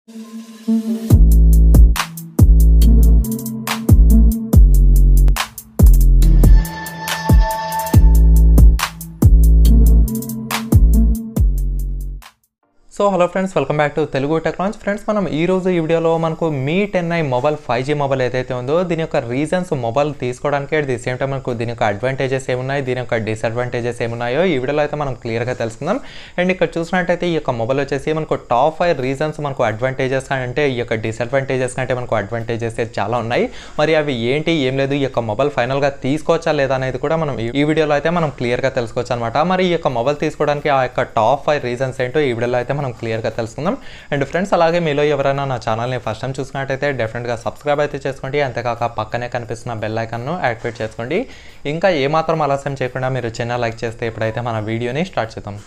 so hello friends welcome back to Telugu technology friends మనం ఈ రోజు ఈ వీడియోలో మనకు Mi ten I mobile five G mobile ఏదైతే ఉందో దీని యొక్క రీజన్స్ మొబైల్ తీసుకోవడానికి అట్ ది సేమ్ టైం మనకు దీని యొక్క అడ్వాంటేజెస్ ఏమున్నాయి దీని యొక్క డిసడ్వాంటేజెస్ ఏమున్నాయో ఈ వీడియోలో అయితే మనం క్లియర్గా తెలుసుకుందాం అండ్ ఇక్కడ చూసినట్టయితే ఈ యొక్క మొబైల్ వచ్చేసి మనకు టాప్ ఫైవ్ రీజన్స్ మనకు అడ్వాంటేజెస్ అంటే ఈ యొక్క డిసడ్వాంటేజెస్ కంటే మనకు అడ్వాంటేజెస్ చాలా ఉన్నాయి మరి అవి ఏంటి ఏం లేదు ఈ యొక్క మొబైల్ ఫైనల్గా తీసుకోవచ్చా లేదా అనేది కూడా మనం ఈ- ఈ వీడియోలో అయితే మనం క్లియర్గా తెలుసుకోవచ్చు అనమాట మరి ఈ యొక్క మొబైల్ తీసుకోవడానికి ఆ యొక్క టాప్ ఫైవ్ రీజన్స్ ఏంటో ఈ వీడియోలో అయితే మనం క్లియర్గా తెలుసుకుందాం అండ్ ఫ్రెండ్స్ అలాగే మీలో ఎవరైనా నా ఛానల్ని ఫస్ట్ టైం చూసినట్టయితే డెఫినెట్గా సబ్స్క్రైబ్ అయితే చేసుకోండి అంతేకాక పక్కనే కనిపిస్తున్న బెల్ ఐకాన్ను యాక్టివేట్ చేసుకోండి ఇంకా ఏమాత్రం ఆలస్యం చేయకుండా మీరు చిన్న లైక్ చేస్తే ఇప్పుడైతే మన వీడియోని స్టార్ట్ చేద్దాం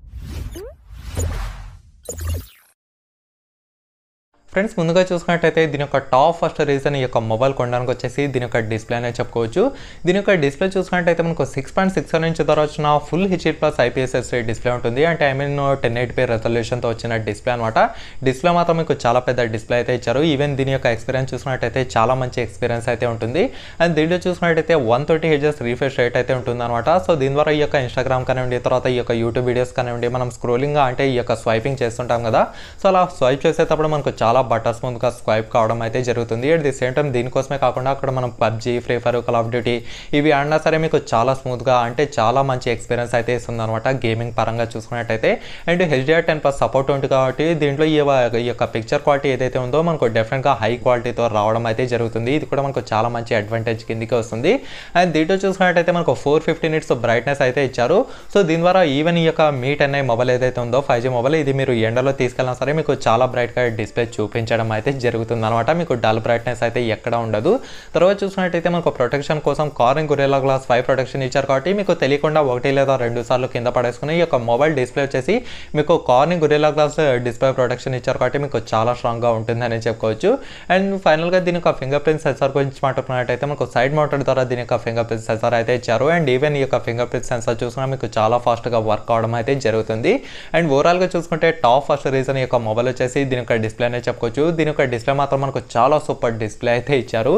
ఫ్రెండ్స్ ముందుగా చూసుకున్నట్టయితే దీని యొక్క టాప్ ఫస్ట్ రీజన్ ఈ యొక్క మొబైల్ కొనడానికి వచ్చేసి దీని యొక్క డిస్ప్లే అనేది చెప్పుకోవచ్చు దీని యొక్క డిస్ప్లే చూసుకున్నట్టయితే మనకు సిక్స్ పాయింట్ సిక్స్ నుంచి ద్వారా వచ్చిన full HD plus IPS display ఉంటుంది అంటే I mean ten eighty P రెజల్యూషన్తో వచ్చిన డిస్ప్లే అనమాట డిస్ప్లే మాత్రం మీకు చాలా పెద్ద డిస్ప్లే అయితే ఇచ్చారు ఈవెన్ దీని యొక్క ఎక్స్పీరియన్స్ చూసుకున్నట్టయితే చాలా మంచి ఎక్స్పీరియన్స్ అయితే ఉంటుంది అండ్ దీంట్లో చూసుకున్నట్టయితే one thirty HS refresh rate అయితే ఉంటుంది అనమాట సో దీని ద్వారా ఈ యొక్క ఇన్స్టాగ్రామ్ కానివ్వండి తర్వాత ఈ యొక్క యూట్యూబ్ వీడియోస్ కానివ్వండి మనం స్క్రోలింగ్ అంటే ఈ యొక్క స్వైపింగ్ చేస్తుంటాం కదా సో అలా స్వైప్ చేసేటప్పుడు మనకు చాలా బటర్ స్మూత్గా స్వైప్ కావడం అయితే జరుగుతుంది అట్ ది సేమ్ టైం దీనికోసమే కాకుండా అక్కడ మనం PUBG free fire call of duty ఇవి ఆడినా సరే మీకు చాలా స్మూత్గా అంటే చాలా మంచి ఎక్స్పీరియన్స్ అయితే ఇస్తుంది అనమాట గేమింగ్ పరంగా చూసుకున్నట్టయితే and HDR ten plus support ఉంటుంది కాబట్టి దీంట్లో ఈ వ- ఈ యొక్క పిక్చర్ క్వాలిటీ ఏదైతే ఉందో మనకు డెఫినెట్గా హై క్వాలిటీతో రావడం అయితే జరుగుతుంది ఇది కూడా మనకు చాలా మంచి అడ్వాంటేజ్ కిందికి వస్తుంది అండ్ దీంట్లో చూసుకున్నట్టయితే మనకు ఫోర్ ఫిఫ్టీ నిట్స్ బ్రైట్నెస్ అయితే ఇచ్చారు సో దీని ద్వారా ఈవెన్ ఈ యొక్క మీ టెన్ ఐ మొబైల్ ఏదైతే ఉందో ఫైవ్ జీ మొబైల్ ఇది మీరు ఎండలో తీసుకెళ్ళినా సరే మీకు చాలా బ్రైట్గా డిస్ప్లే చూపించడం అయితే జరుగుతుంది అనమాట మీకు డల్ బ్రైట్నెస్ అయితే ఎక్కడ ఉండదు తర్వాత చూసుకున్నట్టయితే మనకు ప్రొటెక్షన్ కోసం Corning Gorilla Glass five protection ఇచ్చారు కాబట్టి మీకు తెలియకుండా ఒకటి లేదా రెండు సార్లు కింద పడేసుకుని ఈ యొక్క మొబైల్ డిస్ప్లే వచ్చేసి మీకు Corning Gorilla Glass display protection ఇచ్చారు కాబట్టి మీకు చాలా స్ట్రాంగ్గా ఉంటుందని చెప్పుకోవచ్చు అండ్ ఫైనల్గా దీని యొక్క ఫింగర్ ప్రింట్ సెన్సార్ గురించి మాట్లాడుకున్నట్టయితే మనకు సైడ్ మౌంటెడ్ ద్వారా దీని యొక్క ఫింగర్ ప్రింట్ సెన్సార్ అయితే ఇచ్చారు అండ్ ఈవెన్ ఈ యొక్క ఫింగర్ ప్రింట్ సెన్సార్ చూసుకున్నా మీకు చాలా ఫాస్ట్గా వర్క్ అవడం అయితే జరుగుతుంది అండ్ ఓవరాల్గా చూసుకుంటే టాప్ ఫస్ట్ రీజన్ ఈ యొక్క మొబైల్ వచ్చేసి దీని యొక్క డిస్ప్లే అనే చెప్పుకోవచ్చు దీని యొక్క డిస్ప్లే మాత్రం మనకు చాలా సూపర్ డిస్ప్లే అయితే ఇచ్చారు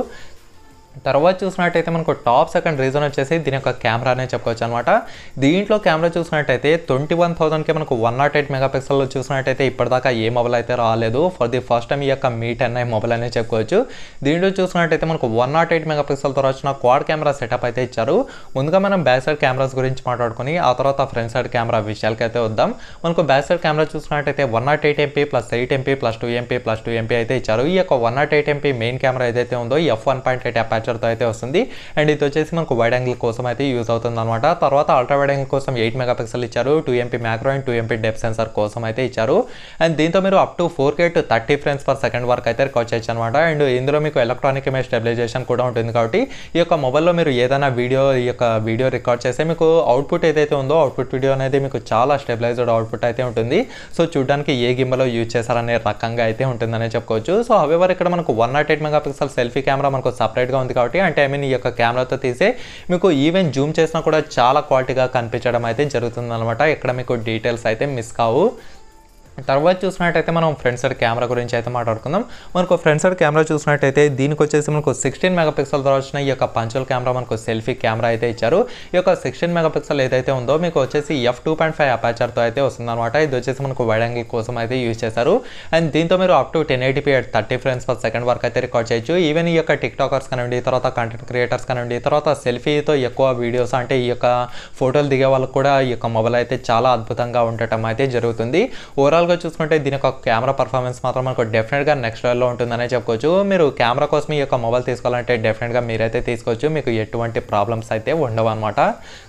తర్వాత చూసినట్టయితే మనకు టాప్ సెకండ్ రీజన్ వచ్చేసి దీని యొక్క కెమెరా అనే చెప్పుకోవచ్చు అనమాట దీంట్లో కెమెరా చూసినట్టయితే ట్వంటీ వన్ థౌసండ్కి మనకు వన్ నాట్ ఎయిట్ మెగా పిక్సెల్లో చూసినట్టయితే ఇప్పటిదాకా ఏ మొబైల్ అయితే రాలేదు ఫర్ ది ఫస్ట్ టైం ఈ యొక్క మీ టెన్ ఐ మొబైల్ అనే చెప్పుకోవచ్చు దీంట్లో చూసినట్టయితే మనకు వన్ నాట్ ఎయిట్ మెగా పిక్సెల్తో వచ్చిన క్వాడ్ కెమెరా సెటప్ అయితే ఇచ్చారు ముందుగా మనం బ్యాక్ సైడ్ కెమెరాస్ గురించి మాట్లాడుకుని ఆ తర్వాత ఫ్రంట్ సైడ్ కెమెరా విషయాలకి అయితే వద్దాం మనకు బ్యాక్ సైడ్ కెమెరా చూసినట్టయితే one nought eight MP plus eight MP plus two MP plus two MP అయితే ఇచ్చారు ఈ యొక్క one nought eight MP main camera ఏదైతే ఉందో ఎఫ్ వన్ పాయింట్ ఎయిట్ అపాచర్తో అయితే వస్తుంది అండ్ ఇది వచ్చేసి మనకు వైడ్ యాంగిల్ కోసం అయితే యూస్ అవుతుంది అనమాట తర్వాత అల్ట్రా వైడ్ యాంగిల్ కోసం ఎయిట్ మెగా పిక్సెల్ ఇచ్చారు two MP macro and two MP depth sensor కోసం అయితే ఇచ్చారు అండ్ దీంతో మీరు up to four K to thirty frames per second వరకు అయితే రికార్డ్ చేయొచ్చు అనమాట అండ్ ఇందులో మీకు ఎలక్ట్రానిక్ ఇమేజ్ స్టెబిలైజేషన్ కూడా ఉంటుంది కాబట్టి ఈ యొక్క మొబైల్లో మీరు ఏదైనా వీడియో ఈ యొక్క వీడియో రికార్డ్ చేస్తే మీకు అవుట్పుట్ ఏదైతే ఉందో అవుట్పుట్ వీడియో అనేది మీకు చాలా స్టెబిలైజ్డ్ అవుట్పుట్ అయితే ఉంటుంది సో చూడడానికి ఏ గిమ్మలో యూజ్ చేశారనే రకంగా అయితే ఉంటుందనే చెప్పుకోవచ్చు సో హవెవర్ ఇక్కడ మనకు one nought eight mega pixel selfie camera మనకు సపరేట్గా ఉంది కాబట్టి అంటే ఐ మీన్ ఈ యొక్క కెమెరాతో తీసే మీకు ఈవెన్ జూమ్ చేసినా కూడా చాలా క్వాలిటీగా కనిపించడం అయితే జరుగుతుంది అనమాట ఇక్కడ మీకు డీటెయిల్స్ అయితే మిస్ కావు తర్వాత చూసినట్టయితే మనం ఫ్రంట్ సైడ్ కెమెరా గురించి అయితే మాట్లాడుకుందాం మనకు ఫ్రంట్ సైడ్ కెమెరా చూసినట్టయితే దీనికి వచ్చేసి మనకు సిక్స్టీన్ మెగాపిక్సెల్ ద్వారా వచ్చిన ఈ యొక్క పంచువల్ కెమెరా మనకు సెల్ఫీ కెమెరా అయితే ఇచ్చారు ఈ యొక్క సిక్స్టీన్ మెగాపిక్సెల్ ఏదైతే ఉందో మీకు వచ్చేసి ఎఫ్ టూ పాయింట్ ఫైవ్ అపాచర్తో అయితే వస్తుంది అనమాట ఇది వచ్చేసి మనకు వైడ్ యాంగిల్ కోసం అయితే యూజ్ చేశారు అండ్ దీంతో మీరు up to ten eighty P thirty frames per second వరకు అయితే రికార్డ్ చేయొచ్చు ఈవెన్ ఈ యొక్క టిక్ టాకర్స్ కానివ్వండి తర్వాత కంటెంట్ క్రియేటర్స్ కానివ్వండి తర్వాత సెల్ఫీతో ఎక్కువ వీడియోస్ అంటే ఈ యొక్క ఫోటోలు దిగే వాళ్ళకి కూడా ఈ యొక్క మొబైల్ అయితే చాలా అద్భుతంగా ఉండటం అయితే జరుగుతుంది ఓవరాల్గా చూసుకుంటే దీని యొక్క కెమెరా పర్ఫార్మెన్స్ మాత్రం మనకు డెఫినెట్గా నెక్స్ట్ లెవెల్లో ఉంటుందనే చెప్పుకోవచ్చు మీరు కెమెరా కోసం ఈ యొక్క మొబైల్ తీసుకోవాలంటే డెఫినెట్గా మీరైతే తీసుకోవచ్చు మీకు ఎటువంటి ప్రాబ్లమ్స్ అయితే ఉండవు అనమాట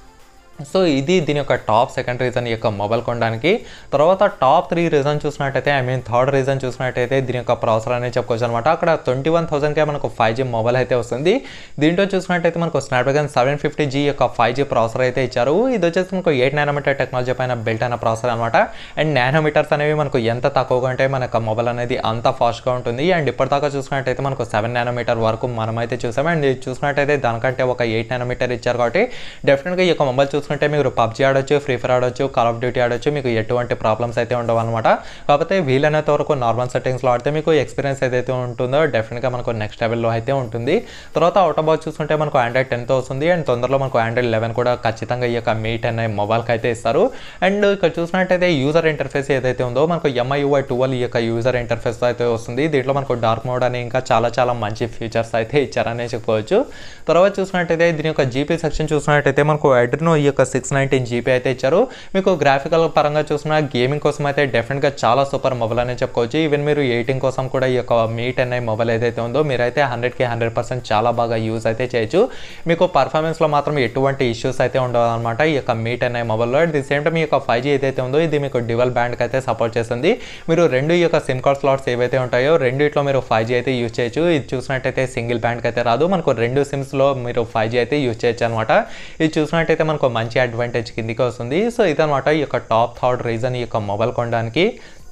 సో ఇది దీని యొక్క టాప్ సెకండ్ రీజన్ ఈ యొక్క మొబైల్ కొనడానికి తర్వాత టాప్ త్రీ రీజన్ చూసినట్టయితే ఐ మీన్ థర్డ్ రీజన్ చూసినట్టయితే దీని యొక్క ప్రాసెసర్ అనేది చెప్పుకోవచ్చు అనమాట అక్కడ ట్వంటీ వన్ థౌసండ్కే మనకు ఫైవ్ జీ మొబైల్ అయితే వస్తుంది దీంట్లో చూసినట్టయితే మనకు స్నాప్డ్రాగన్ సెవెన్ ఫిఫ్టీ జీ యొక్క ఫైవ్ జీ ప్రాసెసర్ అయితే ఇచ్చారు ఇది వచ్చేసి మనకు ఎయిట్ నానోమీటర్ టెక్నాలజీ పైన బిల్ట్ అయిన ప్రాసెసర్ అనమాట అండ్ నానోమీటర్స్ అనేవి మనకు ఎంత తక్కువగా ఉంటే మన యొక్క మొబైల్ అనేది అంత ఫాస్ట్గా ఉంటుంది అండ్ ఇప్పటిదాకా చూసినట్టయితే మనకు సెవెన్ నానోమీటర్ వరకు మనమైతే చూసాం అండ్ ఇది చూసినట్టయితే దానికంటే ఒక ఎయిట్ నానోమీటర్ ఇచ్చారు కాబట్టి డెఫినెట్గా ఈ యొక్క మొబైల్ చూసుకున్నట్టయితే చూసుకుంటే మీరు పబ్జీ ఆడొచ్చు ఫ్రీ ఫైర్ ఆడొచ్చు కాల్ ఆఫ్ డ్యూటీ ఆడొచ్చు మీకు ఎటువంటి ప్రాబ్లమ్స్ అయితే ఉండవు అనమాట కాకపోతే వీలైనంత వరకు నార్మల్ సెట్టింగ్స్లో ఆడితే మీకు ఎక్స్పీరియన్స్ ఏదైతే ఉంటుందో డెఫినెట్గా మనకు నెక్స్ట్ లెవెల్లో అయితే ఉంటుంది తర్వాత అవుట్ బాక్స్ చూసుకుంటే మనకు ఆండ్రాయిడ్ టెన్తో వస్తుంది అండ్ తొందరలో మనకు ఆండ్రాయిడ్ లెవెన్ కూడా ఖచ్చితంగా ఈ యొక్క మీ టెన్ మొబైల్కి అయితే ఇస్తారు అండ్ ఇక్కడ చూసినట్టయితే యూజర్ ఇంటర్ఫేస్ ఏదైతే ఉందో మనకు ఎంఐయుఐ ట్వెల్వ్ ఈ యొక్క యూజర్ ఇంటర్ఫేస్ అయితే వస్తుంది దీంట్లో మనకు డార్క్ మోడ్ అని ఇంకా చాలా చాలా మంచి ఫీచర్స్ అయితే ఇచ్చారనే చెప్పుకోవచ్చు తర్వాత చూసినట్టయితే దీని యొక్క జీపీ సెక్షన్ చూసినట్టయితే మనకు అడ్రినో ఈ యొక్క సిక్స్ నైన్టీన్ జీపీ అయితే ఇచ్చారు మీకు గ్రాఫికల్ పరంగా చూసిన గేమింగ్ కోసం అయితే డెఫినెట్గా చాలా సూపర్ మొబైల్ అనే చెప్పుకోవచ్చు ఈవెన్ మీరు ఎయిటింగ్ కోసం కూడా ఈ యొక్క మీ టెన్ ఐ మొబైల్ ఏదైతే ఉందో మీరైతే హండ్రెడ్కి హండ్రెడ్ పర్సెంట్ చాలా బాగా యూజ్ అయితే చేయొచ్చు మీకు పర్ఫార్మెన్స్లో మాత్రం ఎటువంటి ఇష్యూస్ అయితే ఉండవు అనమాట ఈ యొక్క మీ టెన్ ఐ మొబైల్లో అట్ ది సేమ్ టైం ఈ యొక్క ఫైవ్ జీ ఏదైతే ఉందో ఇది మీకు డివల్ బ్యాండ్కి అయితే సపోర్ట్ చేస్తుంది మీరు రెండు ఈ యొక్క సిమ్ కార్డ్ స్లాట్స్ ఏవైతే ఉంటాయో రెండిట్లో మీరు ఫైవ్ జీ అయితే యూజ్ చేయొచ్చు ఇది చూసినట్టయితే సింగిల్ బ్యాండ్కి అయితే రాదు మనకు రెండు సిమ్స్లో మీరు ఫైవ్ జీ అయితే యూజ్ చేయొచ్చు అనమాట ఇది చూసినట్టయితే మనకు మంచి అడ్వాంటేజ్ కిందికి వస్తుంది సో ఇదనమాట ఈ యొక్క టాప్ థర్డ్ రీజన్ ఈ యొక్క మొబైల్ కొనడానికి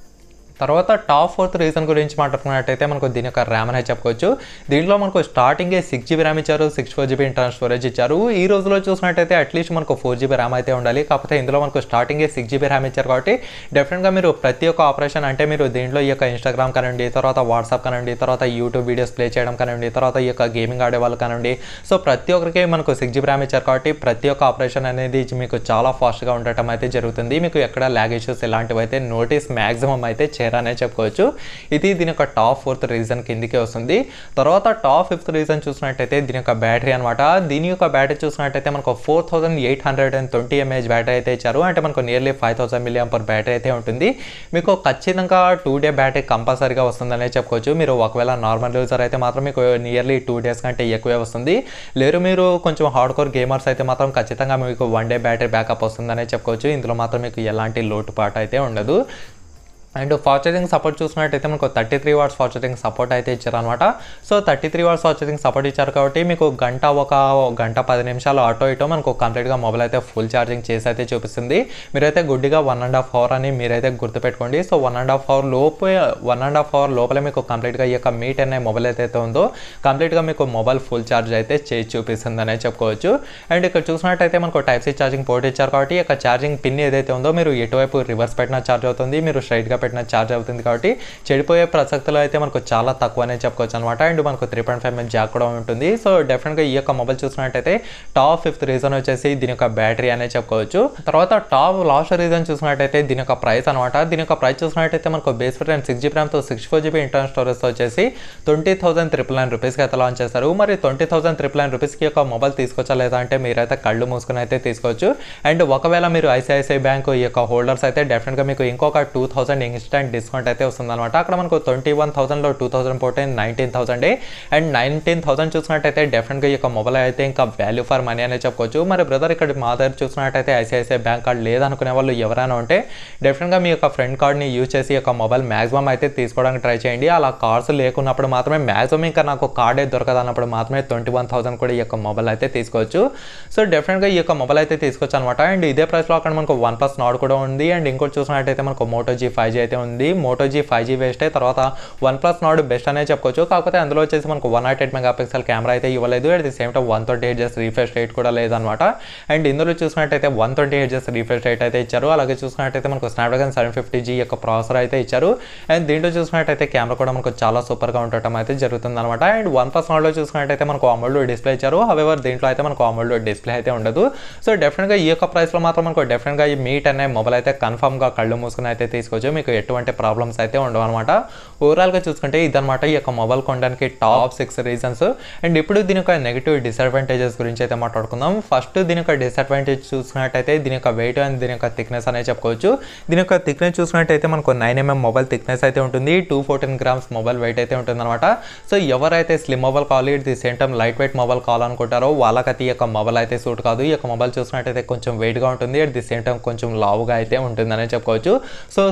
తర్వాత టాప్ ఫోర్త్ రీజన్ గురించి మాట్లాడుకున్నట్టయితే మనకు దీని యొక్క ర్యామ్ అనేది చెప్పుకోవచ్చు దీంట్లో మనకు స్టార్టింగే సిక్స్ జీబీ ర్యామ్ ఇచ్చారు six four GB internal storage ఇచ్చారు ఈ రోజులో చూసినట్టయితే అట్లీస్ట్ మనకు ఫోర్ జీబీ ర్యామ్ అయితే ఉండాలి కాకపోతే ఇందులో మనకు స్టార్టింగే సిక్స్ జీబీ ర్యామ్ ఇచ్చారు కాబట్టి డెఫినెట్గా మీరు ప్రతి ఒక్క ఆపరేషన్ అంటే మీరు దీంట్లో ఈ యొక్క ఇన్స్టాగ్రామ్ కానివ్వండి తర్వాత వాట్సాప్ కానివ్వండి తర్వాత యూట్యూబ్ వీడియోస్ ప్లే చేయడం కానివ్వండి తర్వాత ఈ యొక్క గేమింగ్ ఆడే వాళ్ళు కానివ్వండి సో ప్రతి ఒక్కరికి మనకు సిక్స్ జీబీ ర్యామ్ ఇచ్చారు కాబట్టి ప్రతి ఒక్క ఆపరేషన్ అనేది మీకు చాలా ఫాస్ట్గా ఉండటం అయితే జరుగుతుంది మీకు ఎక్కడ ల్యాగ్ ఇష్యూస్ ఇలాంటివి అయితే నోటీస్ మ్యాక్సిమం అయితే చేరనే చెప్పుకోవచ్చు ఇది దీని యొక్క టాప్ ఫోర్త్ రీజన్ కిందికే వస్తుంది తర్వాత టాప్ ఫిఫ్త్ రీజన్ చూసినట్టయితే దీని యొక్క బ్యాటరీ అనమాట దీని యొక్క బ్యాటరీ చూసినట్టయితే మనకు four thousand eight hundred and twenty mAh battery అయితే ఇచ్చారు అంటే మనకు nearly five thousand milliamp per battery అయితే ఉంటుంది మీకు ఖచ్చితంగా టూ డే బ్యాటరీ కంపల్సరీగా వస్తుందనే చెప్పుకోవచ్చు మీరు ఒకవేళ నార్మల్ యూజర్ అయితే మాత్రం మీకు నియర్లీ టూ డేస్ కంటే ఎక్కువే వస్తుంది లేరు మీరు కొంచెం హార్డ్ కోర్ గేమర్స్ అయితే మాత్రం ఖచ్చితంగా మీకు వన్ డే బ్యాటరీ బ్యాకప్ వస్తుందనే చెప్పుకోవచ్చు ఇందులో మాత్రం మీకు ఎలాంటి లోటుపాటు అయితే ఉండదు అండ్ ఫాస్ట్ ఛార్జింగ్ సపోర్ట్ చూసినట్టయితే మనకు thirty three watts fast charging support అయితే ఇచ్చారనమాట so thirty three watts fast charging support ఇచ్చారు కాబట్టి మీకు గంట ఒక గంట పది నిమిషాలు ఆటో ఇటో మనకు కంప్లీట్గా మొబైల్ అయితే ఫుల్ ఛార్జింగ్ చేసి అయితే చూపిస్తుంది మీరైతే గుడ్డిగా వన్ అండ్ హాఫ్ అవర్ అని మీరైతే గుర్తుపెట్టుకోండి so one and half hour లోపే వన్ అండ్ హాఫ్ అవర్ లోపలే మీకు కంప్లీట్గా ఈ యొక్క మీట్ అనే మొబైల్ అయితే ఉందో కంప్లీట్గా మీకు మొబైల్ ఫుల్ ఛార్జ్ అయితే చేసి చూపిస్తుంది అనే చెప్పుకోవచ్చు అండ్ ఇక్కడ చూసినట్టయితే మనకు టైప్ సి ఛార్జింగ్ పోర్ట్ ఇచ్చారు కాబట్టి ఈ యొక్క ఛార్జింగ్ పిన్ ఏదైతే ఉందో మీరు ఎటువైపు రివర్స్ పెట్టినా ఛార్జ్ అవుతుంది మీరు స్ట్రైట్గా పెట్టిన ఛార్జ్ అవుతుంది కాబట్టి చెడిపోయే ప్రసక్తులు అయితే మనకు చాలా తక్కువనే చెప్పుకోవచ్చు అనమాట అండ్ మనకు three point five MM jack కూడా ఉంటుంది సో డెఫినెట్గా ఈ యొక్క మొబైల్ చూసినట్టయితే టాప్ ఫిఫ్త్ రీజన్ వచ్చేసి దీని యొక్క బ్యాటరీ అనే చెప్పుకోవచ్చు తర్వాత టాప్ లాస్ట్ రీజన్ చూసినట్టయితే దీని యొక్క ప్రైస్ అనమాట దీని యొక్క ప్రైస్ చూసినట్టయితే మనకు బేస్ ర్యామ్ సిక్స్ జీబీ ర్యామ్తో సిక్స్ ఫోర్ జీబీ ఇంటర్నల్ స్టోరేజ్తో వచ్చేసి ట్వంటీ థౌసండ్ త్రిపుల్ నైన్ రూపీస్కి అయితే లాంచ్ చేస్తారు మరి ట్వంటీ థౌసండ్ త్రిపుల్ నైన్ రూపీస్కి ఒక మొబైల్ తీసుకొచ్చా లేదా అంటే మీరైతే కళ్ళు మూసుకుని అయితే తీసుకోవచ్చు అండ్ ఒకవేళ మీరు ఐసిఐసిఐ బ్యాంక్ ఈ యొక్క హోల్డర్స్ అయితే డెఫినెట్గా మీకు ఇంకొక టూ థౌసండ్ ఇన్స్టెంట్ డిస్కౌంట్ అయితే వస్తుంది అనమాట అక్కడ మనకు ట్వంటీ వన్ థౌసండ్లో టూ థౌసండ్ పోతే nineteen thousand and nineteen thousand చూసినట్టయితే డెఫినెట్గా ఈ యొక్క మొబైల్ అయితే ఇంకా వాల్యూ ఫర్ మనీ అనే చెప్పుకోవచ్చు మరి బ్రదర్ ఇక్కడ మా దగ్గర చూసినట్టయితే ఐసిఐసిఐ బ్యాంక్ కార్డ్ లేదనుకునే వాళ్ళు ఎవరైనా ఉంటే డెఫినెట్గా మీ యొక్క ఫ్రెండ్ కార్డ్ని యూజ్ చేసి ఈ యొక్క మొబైల్ మాక్సిమం అయితే తీసుకోవడానికి ట్రై చేయండి అలా కార్డ్స్ లేకున్నప్పుడు మాత్రమే మాక్సిమం ఇంకా నాకు కార్డే దొరకదు అన్నప్పుడు మాత్రమే ట్వంటీ వన్ థౌసండ్ కూడా ఈ యొక్క మొబైల్ అయితే తీసుకోవచ్చు సో డెఫినెట్గా ఈ యొక్క మొబైల్ అయితే తీసుకోవచ్చు అనమాట అండ్ ఇదే ప్రైస్లో అక్కడ మనకు వన్ ప్లస్ నాడ్ కూడా ఉంది అండ్ ఇంకోటి చూసినట్టయితే మనకు మోటో జీ ఫైవ్ జీ అయితే ఉంది Moto G five G waste తర్వాత వన్ ప్లస్ నాడ్ బెస్ట్ అనే చెప్పుకోవచ్చు కాకపోతే అందులో వచ్చేసి మనకు one nought eight mega pixel camera అయితే ఇవ్వలేదు at the same time one twenty eight just refresh rate కూడా లేదనమాట అండ్ ఇందులో చూసినట్టయితే one twenty eight just refresh rate అయితే ఇచ్చారు అలాగే చూసినట్టయితే మనకు స్నాప్డ్రాగన్ సెవెన్ ఫిఫ్టీ జీ యొక్క ప్రాసెసర్ అయితే ఇచ్చారు అండ్ దీంట్లో చూసినట్టయితే కెమెరా కూడా మనకు చాలా సూపర్గా ఉండటం అయితే జరుగుతుంది అనమాట అండ్ వన్ ప్లస్ నాడ్లో చూసినట్టయితే మనకు అమౌల్డ్ డిస్ప్లే ఇచ్చారు హవెవర్ దీంట్లో అయితే మనకు అమౌల్డ్ డిస్ప్లే అయితే ఉండదు సో డెఫినెట్గా ఈ యొక్క ప్రైస్లో మాత్రం మనకు డెఫినెట్గా ఈ మీట్ అనే మొబైల్ అయితే కన్ఫర్మ్గా కళ్ళు మూసుకుని అయితే తీసుకోవచ్చు మీకు ఎటువంటి ప్రాబ్లమ్స్ అయితే ఉండవు అనమాట ఓవరాల్గా చూసుకుంటే ఇదనమాట ఈ యొక్క మొబైల్ కొనడానికి టాప్ సిక్స్ రీజన్స్ అండ్ ఇప్పుడు దీని యొక్క నెగిటివ్ డిసడ్వాంటేజెస్ గురించి అయితే మాట్లాడుకుందాం ఫస్ట్ దీని యొక్క డిసడ్వాంటేజ్ చూసుకున్నట్టయితే దీని యొక్క వెయిట్ అండ్ దీని యొక్క థిక్నెస్ అనేది చెప్పుకోవచ్చు దీని యొక్క థిక్నెస్ చూసుకున్నట్టయితే మనకు నైన్ ఎంఎం మొబైల్ థిక్నెస్ అయితే ఉంటుంది two fourteen grams mobile weight అయితే ఉంటుంది అనమాట సో ఎవరైతే స్లిమ్ మొబైల్ కావాలి the same time light weight mobile కావాలనుకుంటారో వాళ్ళకైతే ఈ యొక్క మొబైల్ అయితే సూట్ కాదు ఈ యొక్క మొబైల్ చూసినట్టయితే కొంచెం వెయిట్గా ఉంటుంది అట్ ది సేమ్ టైం కొంచెం లావుగా అయితే ఉంటుందని చెప్పుకోవచ్చు so slim mobile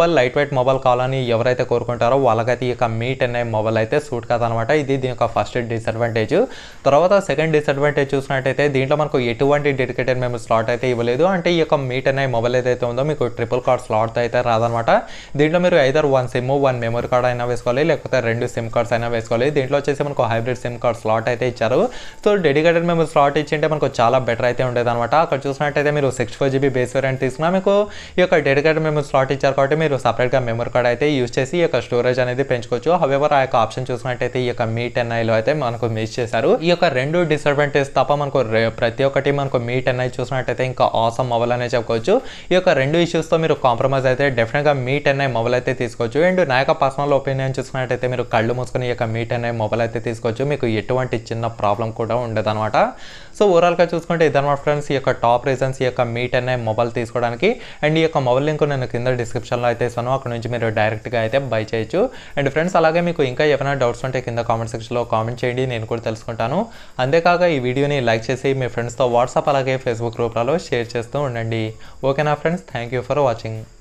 mobile light weight mobile కావాలని ఎవరైతే కోరుకుంటారో వాళ్ళకైతే ఈ యొక్క మీ టెన్ ఐ మొబైల్ అయితే సూట్ కాదనమాట ఇది దీని యొక్క ఫస్ట్ డిసడ్వాంటేజ్ తర్వాత సెకండ్ డిసడ్వాంటేజ్ చూసినట్టయితే దీంట్లో మనకు ఎటువంటి డెడికేటెడ్ మెమరీ స్లాట్ అయితే ఇవ్వలేదు అంటే ఈ యొక్క మీ టెన్ ఐ మొబైల్ ఏదైతే ఉందో మీకు ట్రిపుల్ కార్డ్ స్లాట్ అయితే రాదనమాట దీంట్లో మీరు either one SIM one memory card అయినా వేసుకోవాలి లేకపోతే రెండు సిమ్ కార్డ్స్ అయినా వేసుకోవాలి దీంట్లో వచ్చేసి మనకు హైబ్రిడ్ సిమ్ కార్డ్ స్లాట్ అయితే ఇచ్చారు సో డెడికేటెడ్ మెమరీ స్లాట్ ఇచ్చింటే మనకు చాలా బెటర్ అయితే ఉండేది అనమాట అక్కడ చూసినట్టయితే మీరు six four GB base variant తీసుకున్నా మీకు ఈ యొక్క డెడికేటెడ్ మెమరీ స్లాట్ ఇచ్చారు కాబట్టి మీరు సపరేట్గా మెమరీ కార్డ్ అయితే యూస్ చేసి ఈ యొక్క స్టోరేజ్ అనేది పెంచుకోవచ్చు హవెవర్ ఆ యొక్క ఆప్షన్ చూసినట్టయితే ఈ యొక్క మీ టెన్ ఐలో అయితే మనకు మిస్ చేశారు ఈ యొక్క రెండు డిసడ్వాంటేజ్ తప్ప మనకు రె- ప్రతి ఒక్కటి మనకు మీ టెన్ ఐ చూసినట్టయితే ఇంకా ఆసమ్ మొబైల్ అనే చెప్పుకోవచ్చు ఈ యొక్క రెండు ఇష్యూస్తో మీరు కాంప్రమైజ్ అయితే డెఫినెట్గా మీ టెన్ ఐ మొబైల్ అయితే తీసుకోవచ్చు అండ్ నా యొక్క పర్సనల్ ఒపీనియన్ చూసుకున్నట్టయితే మీరు కళ్ళు మూసుకొని ఈ యొక్క మీ టెన్ ఐ మొబైల్ అయితే తీసుకోవచ్చు మీకు ఎటువంటి చిన్న ప్రాబ్లం కూడా ఉండదన్నమాట సో ఓవరాల్గా చూసుకుంటే ఇదన్నమాట ఫ్రెండ్స్ ఈ యొక్క టాప్ రీజన్స్ ఈ యొక్క మీ టెన్ ఐ మొబైల్ తీసుకోవడానికి అండ్ ఈ యొక్క మొబైల్ లింక్ నేను కింద డిస్క్రిప్షన్లో అయితే ఇస్తాను అక్కడ నుంచి మీరు డైరెక్ట్గా అయితే బై చేయొచ్చు అండ్ ఫ్రెండ్స్ అలాగే మీకు ఇంకా ఏమైనా డౌట్స్ ఉంటే కింద కామెంట్ సెక్షన్లో కామెంట్ చేయండి నేను కూడా తెలుసుకుంటాను అంతేకాక ఈ వీడియోని లైక్ చేసి మీ ఫ్రెండ్స్తో వాట్సాప్ అలాగే ఫేస్బుక్ గ్రూప్లలో షేర్ చేస్తూ ఉండండి ఓకేనా friends thank you for watching